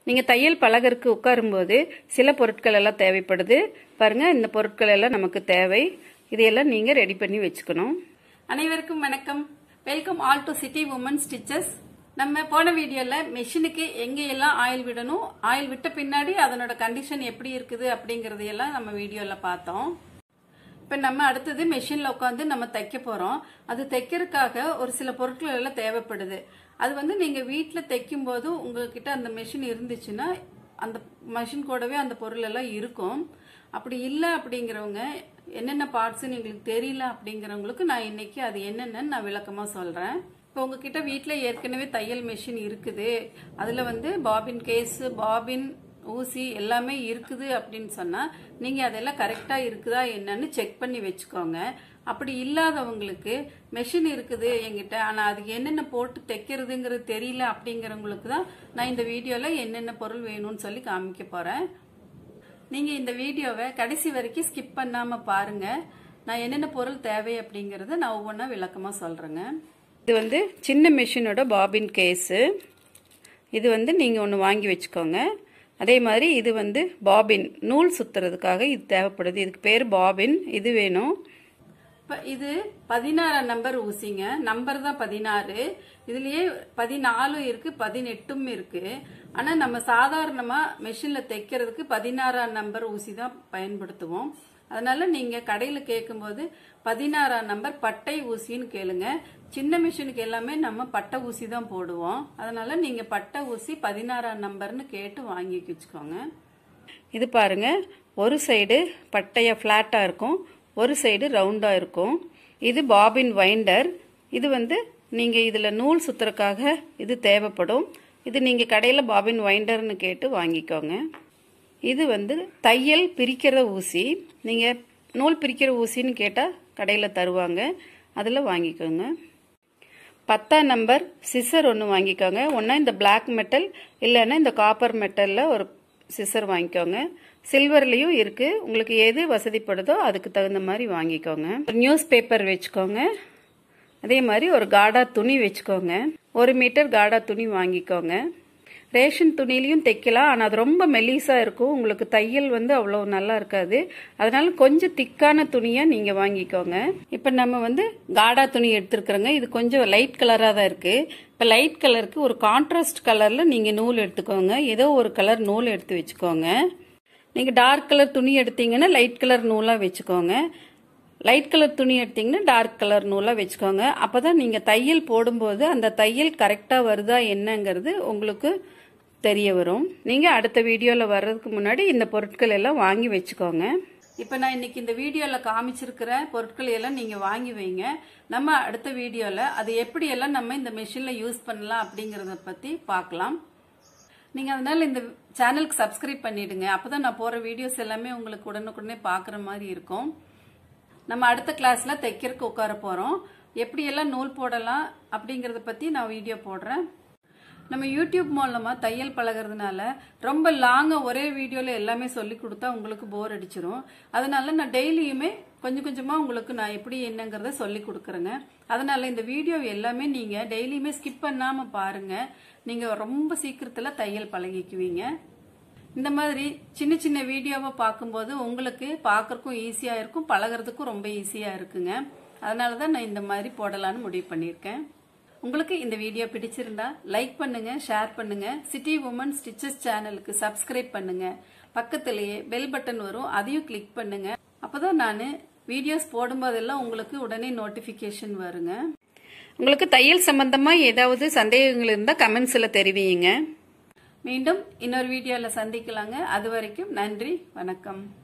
நீங்கள் தையல் பழகருக்கு உட்காரும்போது சில பொருட்கள் எல்லாம் தேவைப்படுது பாருங்க இந்த பொருட்கள் எல்லாம் நமக்கு தேவை இதையெல்லாம் நீங்கள் ரெடி பண்ணி வச்சுக்கணும் அனைவருக்கும் வணக்கம் welcome all to city women stitches நம்ம போன வீடியோல மெஷினுக்கு எங்கெல்லாம் ஆயில் விடணும் ஆயில் விட்ட பின்னாடி அதனோட கண்டிஷன் எப்படி இருக்குது அப்படிங்கறதையெல்லாம் நம்ம வீடியோல பார்த்தோம் இப்ப நம்ம அடுத்தது மெஷின்ல உட்காந்து நம்ம தைக்க போறோம் அது தைக்கிறதுக்காக ஒரு சில பொருட்கள் எல்லாம் தேவைப்படுது அது வந்து நீங்க வீட்டுல தைக்கும் போது உங்ககிட்ட அந்த மெஷின் இருந்துச்சுன்னா அந்த மெஷின் கூடவே அந்த பொருள் எல்லாம் இருக்கும் அப்படி இல்லை அப்படிங்கிறவங்க என்னென்ன பார்ட்ஸ்ன்னு எங்களுக்கு தெரியல அப்படிங்கிறவங்களுக்கு நான் இன்னைக்கு அது என்னென்னு நான் விளக்கமா சொல்றேன் இப்போ உங்ககிட்ட வீட்டில் ஏற்கனவே தையல் மெஷின் இருக்குது அதில் வந்து பாபின் கேஸ் பாபின் ஊசி எல்லாமே இருக்குது அப்படின்னு சொன்னா நீங்க அதெல்லாம் கரெக்டா இருக்குதா என்னன்னு செக் பண்ணி வச்சுக்கோங்க அப்படி இல்லாதவங்களுக்கு மெஷின் இருக்குது என்கிட்ட ஆனா அதுக்கு என்னென்ன போட்டு தைக்கிறதுங்கிறது தெரியல அப்படிங்கிறவங்களுக்கு தான் நான் இந்த வீடியோல என்னென்ன பொருள் வேணும்னு சொல்லி காமிக்க போறேன் நீங்க இந்த வீடியோவை கடைசி வரைக்கும் ஸ்கிப் பண்ணாம பாருங்க நான் என்னென்ன பொருள் தேவை அப்படிங்கறத நான் ஒவ்வொன்றா விளக்கமா சொல்றேங்க இது வந்து சின்ன மெஷினோட பாபின் கேஸு இது வந்து நீங்கள் ஒன்று வாங்கி வச்சுக்கோங்க அதே மாதிரி இது வந்து பாபின் நூல் சுத்துறதுக்காக இது தேவைப்படுது இதுக்கு பேர் பாபின் இது வேணும் இப்ப இது பதினாறாம் நம்பர் ஊசிங்க நம்பர் தான் பதினாறு இதுலயே பதினாலும் இருக்கு பதினெட்டும் இருக்கு ஆனா நம்ம சாதாரணமா மெஷின்ல தைக்கிறதுக்கு பதினாறாம் நம்பர் ஊசி தான் பயன்படுத்துவோம் அதனால நீங்க கடையில கேட்கும்போது பதினாறாம் நம்பர் பட்டை ஊசின்னு கேளுங்க சின்ன மிஷினுக்கு எல்லாமே நம்ம பட்டை ஊசி தான் போடுவோம் அதனால நீங்க பட்டை ஊசி பதினாறாம் நம்பர்னு கேட்டு வாங்கி வச்சுக்கோங்க இது பாருங்க ஒரு சைடு பட்டையா ஃப்ளாட்டாக இருக்கும் ஒரு சைடு ரவுண்டாக இருக்கும் இது பாபின் வைண்டர் இது வந்து நீங்கள் இதில் நூல் சுத்துறதுக்காக இது தேவைப்படும் இது நீங்கள் கடையில் பாபின் வைண்டர்னு கேட்டு வாங்கிக்கோங்க இது வந்து தையல் பிரிக்கிற ஊசி நீங்கள் நூல் பிரிக்கிற ஊசின்னு கேட்டால் கடையில் தருவாங்க அதில் வாங்கிக்கோங்க பத்தாம் நம்பர் சிசர் ஒன்று வாங்கிக்கோங்க ஒன்றா இந்த பிளாக் மெட்டல் இல்லைன்னா இந்த காப்பர் மெட்டலில் ஒரு சிசர் வாங்கிக்கோங்க சில்வர்லேயும் இருக்குது உங்களுக்கு எது வசதிப்படுதோ அதுக்கு தகுந்த மாதிரி வாங்கிக்கோங்க நியூஸ் பேப்பர் வச்சுக்கோங்க அதே மாதிரி ஒரு காடா துணி வச்சுக்கோங்க ஒரு மீட்டர் காடா துணி வாங்கிக்கோங்க ரேஷன் துணிலையும் தைக்கலாம் ஆனால் அது ரொம்ப மெலிசாக இருக்கும் உங்களுக்கு தையல் வந்து அவ்வளோ நல்லா இருக்காது அதனால கொஞ்சம் திக்கான துணியாக நீங்கள் வாங்கிக்கோங்க இப்போ நம்ம வந்து காடா துணி எடுத்துருக்குறோங்க இது கொஞ்சம் லைட் கலராக தான் இருக்குது இப்போ லைட் கலருக்கு ஒரு கான்ட்ராஸ்ட் கலரில் நீங்கள் நூல் எடுத்துக்கோங்க ஏதோ ஒரு கலர் நூல் எடுத்து வச்சுக்கோங்க நீங்கள் டார்க் கலர் துணி எடுத்தீங்கன்னா லைட் கலர் நூலாக வச்சுக்கோங்க லைட் கலர் துணி எடுத்தீங்கன்னா டார்க் கலர் நூலாக வச்சுக்கோங்க அப்போ தான் நீங்கள் தையல் போடும்போது அந்த தையல் கரெக்டாக வருதா என்னங்கிறது உங்களுக்கு தெரிய வரும் நீங்கள் அடுத்த வீடியோவில் வர்றதுக்கு முன்னாடி இந்த பொருட்கள் எல்லாம் வாங்கி வச்சுக்கோங்க இப்ப நான் இன்னைக்கு இந்த வீடியோல காமிச்சிருக்கிற பொருட்கள் எல்லாம் நீங்க வாங்கி வைங்க நம்ம அடுத்த வீடியோல அது எப்படி எல்லாம் நம்ம இந்த மெஷின்ல யூஸ் பண்ணலாம் அப்படிங்கறத பத்தி பார்க்கலாம் நீங்க அதனால இந்த சேனலுக்கு சப்ஸ்கிரைப் பண்ணிடுங்க அப்பதான் நான் போற வீடியோஸ் எல்லாமே உங்களுக்கு உடனுக்குடனே பாக்குற மாதிரி இருக்கும் நம்ம அடுத்த கிளாஸ்ல தைக்கிறதுக்கு உட்கார போறோம் எப்படி எல்லாம் நூல் போடலாம் அப்படிங்கறத பத்தி நான் வீடியோ போடுறேன் நம்ம யூடியூப் மூலமா தையல் பழகிறதுனால ரொம்ப லாங்கா ஒரே வீடியோல எல்லாமே சொல்லி கொடுத்தா உங்களுக்கு போர் அடிச்சிரும் அதனால நான் டெய்லியுமே கொஞ்சம் கொஞ்சமா உங்களுக்கு நான் எப்படி என்னங்கிறத சொல்லி கொடுக்குறேங்க அதனால இந்த வீடியோ எல்லாமே நீங்க டெய்லியுமே ஸ்கிப் பண்ணாம பாருங்க நீங்க ரொம்ப சீக்கிரத்துல தையல் பழகிக்குவீங்க இந்த மாதிரி சின்ன சின்ன வீடியோவை பார்க்கும்போது உங்களுக்கு பார்க்கறதுக்கும் ஈஸியா இருக்கும் பழகிறதுக்கும் ரொம்ப ஈஸியா இருக்குங்க அதனால தான் நான் இந்த மாதிரி போடலான்னு முடிவு பண்ணியிருக்கேன் உங்களுக்கு இந்த வீடியோ பிடிச்சிருந்தா லைக் பண்ணுங்க ஷேர் பண்ணுங்க சிட்டி உமன் ஸ்டிச்சஸ் சேனலுக்கு சப்ஸ்கிரைப் பண்ணுங்க பக்கத்திலேயே பெல் பட்டன் வரும் அதையும் கிளிக் பண்ணுங்க அப்பதான் நான் வீடியோஸ் போடும்போதெல்லாம் உங்களுக்கு உடனே நோட்டிபிகேஷன் வருங்க உங்களுக்கு தையல் சம்பந்தமாக ஏதாவது சந்தேகங்கள் இருந்தால் கமெண்ட்ஸில் தெரிவிங்க மீண்டும் இன்னொரு வீடியோல சந்திக்கலாங்க அது வரைக்கும் நன்றி வணக்கம்